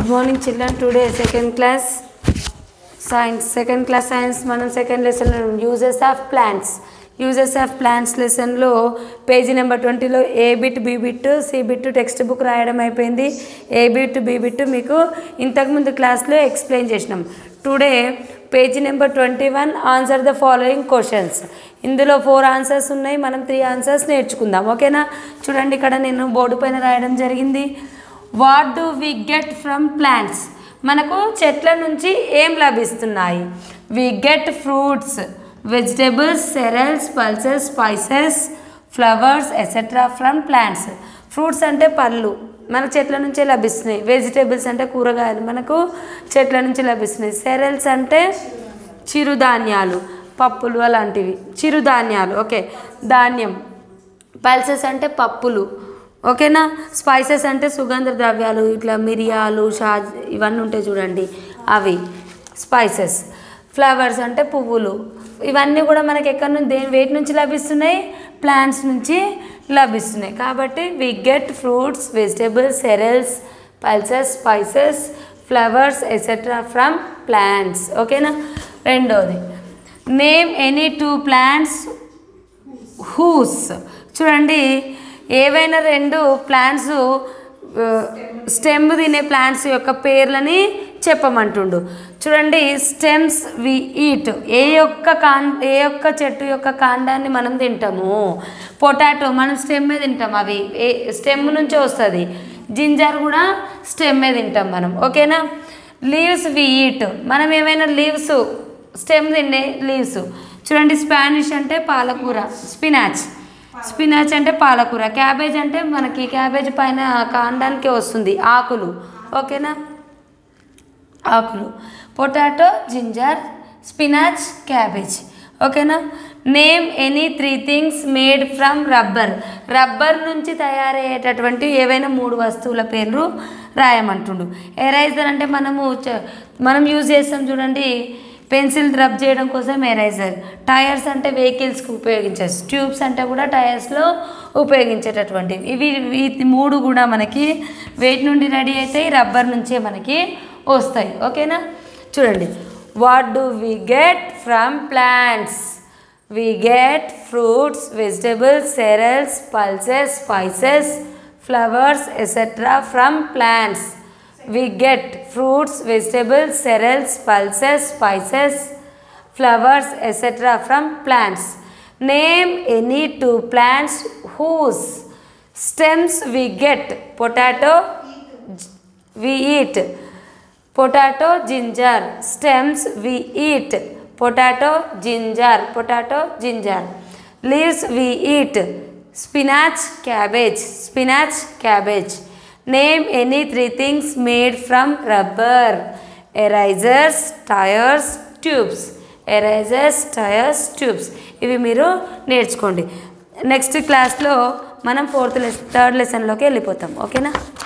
good morning children today second class science second class science మనం second లెసన్లో uses of plants uses of plants లెసన్లో page number ట్వంటీలో A bit B bit C bit text book రాయడం అయిపోయింది ఏ bit B bit మీకు ఇంతకుముందు క్లాస్లో explain చేసినాం today page number twenty one answer the following questions ఇందులో ఫోర్ ఆన్సర్స్ ఉన్నాయి మనం త్రీ ఆన్సర్స్ నేర్చుకుందాం ఓకేనా చూడండి ఇక్కడ నేను బోర్డు పైన రాయడం జరిగింది what do we get from plants మనకు చెట్ల నుంచి ఏం లభిస్తున్నాయి we get fruits vegetables cereals pulses spices flowers etcetera from plants fruits అంటే పళ్ళు మన చెట్ల నుంచే లభిస్తున్నాయి వెజిటేబుల్స్ అంటే కూరగాయలు మనకు చెట్ల నుంచి లభిస్తున్నాయి సెరల్స్ అంటే చిరుధాన్యాలు పప్పులు అలాంటివి చిరుధాన్యాలు ఓకే ధాన్యం పల్సెస్ అంటే పప్పులు ఓకేనా స్పైసెస్ అంటే సుగంధ ద్రవ్యాలు ఇట్లా మిరియాలు షా ఇవన్నీ ఉంటాయి చూడండి అవి స్పైసెస్ ఫ్లవర్స్ అంటే పువ్వులు ఇవన్నీ కూడా మనకి ఎక్కడి నుంచి దేని వేటి నుంచి లభిస్తున్నాయి ప్లాంట్స్ నుంచి లభిస్తున్నాయి కాబట్టి we get fruits vegetables cereals pulses spices flowers etcetera from plants ఓకేనా రెండోది name any two plants whose చూడండి ఏవైనా రెండు ప్లాంట్స్ స్టెమ్ తినే ప్లాంట్స్ యొక్క పేర్లని చెప్పమంటుండు చూడండి స్టెమ్స్ వి ఈట్ ఏ యొక్క కాండ ఏ యొక్క చెట్టు యొక్క కాండాన్ని మనం తింటాము పొటాటో మనం స్టెమ్మే తింటాం అవి ఏ స్టెమ్ నుంచే వస్తుంది జింజర్ కూడా స్టెమ్మే తింటాం మనం ఓకేనా లీవ్స్ వి ఈట్ మనం ఏమైనా లీవ్స్ స్టెమ్ తినే లీవ్స్ చూడండి స్పానిష్ అంటే పాలకూర స్పినాచ్ స్పినాచ్ అంటే పాలకూర క్యాబేజ్ అంటే మనకి క్యాబేజ్ పైన కాండానికి వస్తుంది ఆకులు ఓకేనా ఆకులు పొటాటో జింజర్ స్పినాచ్ క్యాబేజ్ ఓకేనా name any three things made from rubber rubber నుంచి తయారయ్యేటటువంటి ఏవైనా మూడు వస్తువుల పేర్లు రాయమంటుండు ఎరైజర్ అంటే మనము చ- మనం యూజ్ చేస్తాం చూడండి పెన్సిల్ రబ్ చేయడం కోసం ఎరైజర్ టైర్స్ అంటే వెహికల్స్కి ఉపయోగించేది ట్యూబ్స్ అంటే కూడా టైర్స్లో ఉపయోగించేటటువంటివి ఇవి ఈ మూడు కూడా మనకి వేటి నుండి రెడీ అవుతాయి రబ్బర్ నుంచే మనకి వస్తాయి ఓకేనా చూడండి what do we get from plants we get fruits vegetables cereals pulses spices flowers etcetera from plants we get fruits vegetables cereals pulses spices flowers etc from plants name any two plants whose stems we get potato j- we eat potato ginger stems we eat potato ginger potato ginger leaves we eat spinach cabbage spinach cabbage name any three things made from rubber erasers tires tubes erasers tires tubes ఇవి మీరు నేర్చుకోండి next క్లాస్లో మనం fourth less third లెసన్లోకి వెళ్ళిపోతాం ఓకేనా